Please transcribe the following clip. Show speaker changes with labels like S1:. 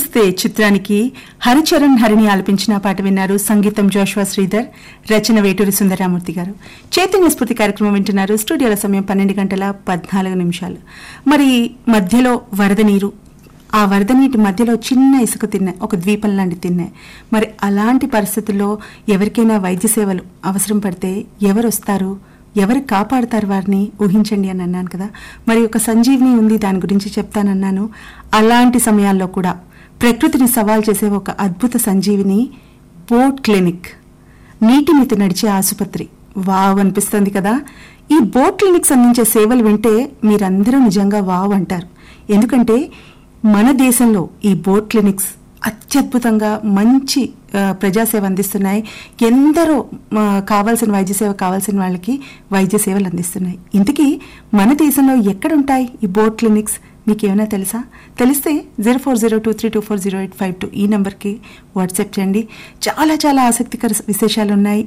S1: నమస్తే చిత్రానికి హరిచరణ్ హరిని ఆలపించిన పాట విన్నారు సంగీతం జోష్వా శ్రీధర్ రచన వేటూరి సుందరామూర్తి గారు చైతన్య స్ఫూర్తి కార్యక్రమం వింటున్నారు స్టూడియోల సమయం పన్నెండు గంటల పద్నాలుగు నిమిషాలు మరి మధ్యలో వరద నీరు ఆ వరద నీటి మధ్యలో చిన్న ఇసుక తిన్న ఒక ద్వీపం లాంటి తిన్నాయి మరి అలాంటి పరిస్థితుల్లో ఎవరికైనా వైద్య సేవలు అవసరం పడితే ఎవరు వస్తారు ఎవరు కాపాడుతారు వారిని ఊహించండి అని అన్నాను కదా మరి ఒక సంజీవిని ఉంది దాని గురించి చెప్తానన్నాను అలాంటి సమయాల్లో కూడా ప్రకృతిని సవాల్ చేసే ఒక అద్భుత సంజీవిని బోట్ క్లినిక్ నీటి మీద నడిచే ఆసుపత్రి వావ్ అనిపిస్తుంది కదా ఈ బోట్ క్లినిక్స్ అందించే సేవలు వింటే మీరందరూ నిజంగా వావ్ అంటారు ఎందుకంటే మన దేశంలో ఈ బోట్ క్లినిక్స్ అత్యద్భుతంగా మంచి ఆ, ప్రజాసేవ అందిస్తున్నాయి ఎందరో ఆ, కావాల్సిన వైద్య సేవ కావాల్సిన వాళ్ళకి వైద్య సేవలు అందిస్తున్నాయి ఇంతకీ మన దేశంలో ఎక్కడుంటాయి ఈ బోట్ క్లినిక్స్ మీకు ఏమైనా తెలుసా తెలిస్తే zero four zero two three two four zero eight five two ఈ నెంబర్కి వాట్సాప్ చేయండి చాలా చాలా ఆసక్తికర విశేషాలు ఉన్నాయి